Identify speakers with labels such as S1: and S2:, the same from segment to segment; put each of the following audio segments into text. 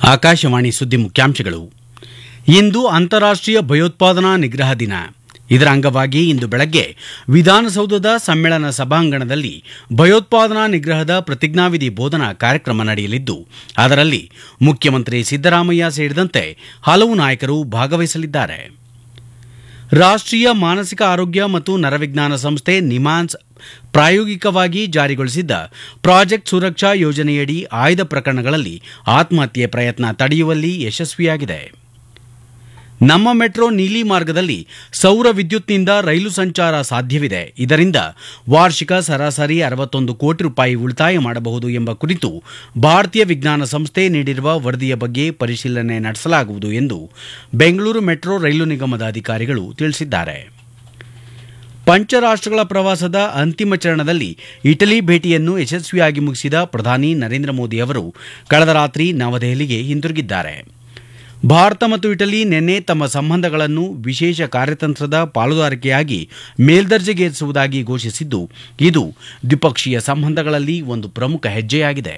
S1: ಆಕಾಶವಾಣಿ ಸುದ್ದಿ ಮುಖ್ಯಾಂಶಗಳು ಇಂದು ಅಂತಾರಾಷ್ಟೀಯ ಭಯೋತ್ಪಾದನಾ ನಿಗ್ರಹ ದಿನ ಇದರ ಅಂಗವಾಗಿ ಇಂದು ಬೆಳಗ್ಗೆ ವಿಧಾನಸೌಧದ ಸಮ್ಮೇಳನ ಸಭಾಂಗಣದಲ್ಲಿ ಭಯೋತ್ಪಾದನಾ ನಿಗ್ರಹದ ಪ್ರತಿಜ್ಞಾವಿಧಿ ಬೋಧನಾ ಕಾರ್ಯಕ್ರಮ ನಡೆಯಲಿದ್ದು ಅದರಲ್ಲಿ ಮುಖ್ಯಮಂತ್ರಿ ಸಿದ್ದರಾಮಯ್ಯ ಸೇರಿದಂತೆ ಹಲವು ನಾಯಕರು ಭಾಗವಹಿಸಲಿದ್ದಾರೆ ರಾಷ್ಟೀಯ ಮಾನಸಿಕ ಆರೋಗ್ಯ ಮತ್ತು ನರವಿಜ್ಞಾನ ಸಂಸ್ಥೆ ನಿಮಾನ್ಸ್ ಪ್ರಾಯೋಗಿಕವಾಗಿ ಜಾರಿಗೊಳಿಸಿದ್ದ ಪ್ರಾಜೆಕ್ಟ್ ಸುರಕ್ಷಾ ಯೋಜನೆಯಡಿ ಆಯ್ದ ಪ್ರಕರಣಗಳಲ್ಲಿ ಆತ್ಮಹತ್ಯೆ ಪ್ರಯತ್ನ ತಡೆಯುವಲ್ಲಿ ಯಶಸ್ವಿಯಾಗಿದೆ ನಮ್ಮ ಮೆಟ್ರೋ ನೀಲಿ ಮಾರ್ಗದಲ್ಲಿ ಸೌರ ವಿದ್ಯುತ್ನಿಂದ ರೈಲು ಸಂಚಾರ ಸಾಧ್ಯವಿದೆ ಇದರಿಂದ ವಾರ್ಷಿಕ ಸರಾಸರಿ ಅರವತ್ತೊಂದು ಕೋಟಿ ರೂಪಾಯಿ ಉಳಿತಾಯ ಮಾಡಬಹುದು ಎಂಬ ಕುರಿತು ಭಾರತೀಯ ವಿಜ್ಞಾನ ಸಂಸ್ಥೆ ನೀಡಿರುವ ವರದಿಯ ಬಗ್ಗೆ ಪರಿಶೀಲನೆ ನಡೆಸಲಾಗುವುದು ಎಂದು ಬೆಂಗಳೂರು ಮೆಟ್ರೋ ರೈಲು ನಿಗಮದ ಅಧಿಕಾರಿಗಳು ತಿಳಿಸಿದ್ದಾರೆ ಪಂಚರಾಷ್ಟಗಳ ಪ್ರವಾಸದ ಅಂತಿಮ ಚರಣದಲ್ಲಿ ಇಟಲಿ ಭೇಟಿಯನ್ನು ಯಶಸ್ವಿಯಾಗಿ ಮುಗಿಸಿದ ಪ್ರಧಾನಿ ನರೇಂದ್ರ ಮೋದಿ ಅವರು ಕಳೆದ ರಾತ್ರಿ ನವದೆಹಲಿಗೆ ಹಿಂದಿರುಗಿದ್ದಾರೆ ಭಾರತ ಮತ್ತು ಇಟಲಿ ನಿನ್ನೆ ತಮ್ಮ ಸಂಬಂಧಗಳನ್ನು ವಿಶೇಷ ಕಾರ್ಯತಂತ್ರದ ಪಾಲುದಾರಿಕೆಯಾಗಿ ಮೇಲ್ದರ್ಜೆಗೇರಿಸುವುದಾಗಿ ಘೋಷಿಸಿದ್ದು ಇದು ದ್ವಿಪಕ್ಷೀಯ ಸಂಬಂಧಗಳಲ್ಲಿ ಒಂದು ಪ್ರಮುಖ ಹೆಜ್ಜೆಯಾಗಿದೆ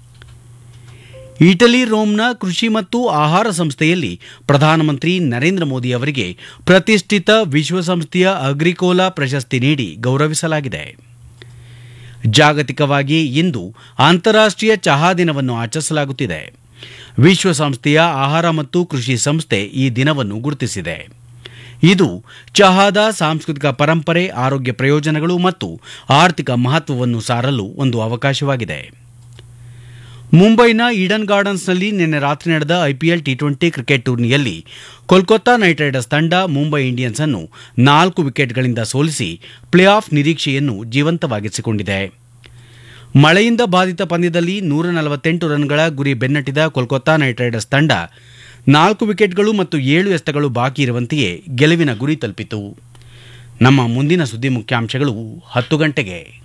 S1: ಇಟಲಿ ರೋಮ್ನ ಕೃಷಿ ಮತ್ತು ಆಹಾರ ಸಂಸ್ಥೆಯಲ್ಲಿ ಪ್ರಧಾನಮಂತ್ರಿ ನರೇಂದ್ರ ಮೋದಿ ಅವರಿಗೆ ಪ್ರತಿಷ್ಠಿತ ವಿಶ್ವಸಂಸ್ಥೆಯ ಅಗ್ರಿಕೋಲಾ ಪ್ರಶಸ್ತಿ ನೀಡಿ ಗೌರವಿಸಲಾಗಿದೆ ಜಾಗತಿಕವಾಗಿ ಇಂದು ಅಂತಾರಾಷ್ಟೀಯ ಚಹಾ ದಿನವನ್ನು ಆಚರಿಸಲಾಗುತ್ತಿದೆ ವಿಶ್ವಸಂಸ್ಥೆಯ ಆಹಾರ ಮತ್ತು ಕೃಷಿ ಸಂಸ್ಥೆ ಈ ದಿನವನ್ನು ಗುರುತಿಸಿದೆ ಇದು ಚಹಾದ ಸಾಂಸ್ಕೃತಿಕ ಪರಂಪರೆ ಆರೋಗ್ಯ ಪ್ರಯೋಜನಗಳು ಮತ್ತು ಆರ್ಥಿಕ ಮಹತ್ವವನ್ನು ಸಾರಲು ಒಂದು ಅವಕಾಶವಾಗಿದೆ ಮುಂಬೈನ ಈಡನ್ ಗಾರ್ಡನ್ಸ್ನಲ್ಲಿ ನಿನ್ನೆ ರಾತ್ರಿ ನಡೆದ ಐಪಿಎಲ್ ಟಿ ಟ್ವೆಂಟಿ ಕ್ರಿಕೆಟ್ ಟೂರ್ನಿಯಲ್ಲಿ ಕೋಲ್ಕತ್ತಾ ನೈಟ್ ರೈಡರ್ಸ್ ತಂಡ ಮುಂಬೈ ಇಂಡಿಯನ್ಸ್ ಅನ್ನು ನಾಲ್ಕು ವಿಕೆಟ್ಗಳಿಂದ ಸೋಲಿಸಿ ಪ್ಲೇ ಆಫ್ ನಿರೀಕ್ಷೆಯನ್ನು ಜೀವಂತವಾಗಿಸಿಕೊಂಡಿದೆ ಮಳೆಯಿಂದ ಬಾಧಿತ ಪಂದ್ಯದಲ್ಲಿ ನೂರ ನಲವತ್ತೆಂಟು ರನ್ಗಳ ಗುರಿ ಬೆನ್ನಟ್ಟಿದ ಕೋಲ್ಕತ್ತಾ ನೈಟ್ ರೈಡರ್ಸ್ ತಂಡ ನಾಲ್ಕು ವಿಕೆಟ್ಗಳು ಮತ್ತು ಏಳು ಎಸೆತಗಳು ಬಾಕಿ ಇರುವಂತೆಯೇ ಗೆಲುವಿನ ಗುರಿ ತಲುಪಿತು ನಮ್ಮ ಮುಂದಿನ ಸುದ್ದಿ ಮುಖ್ಯಾಂಶಗಳು ಹತ್ತು ಗಂಟೆಗೆ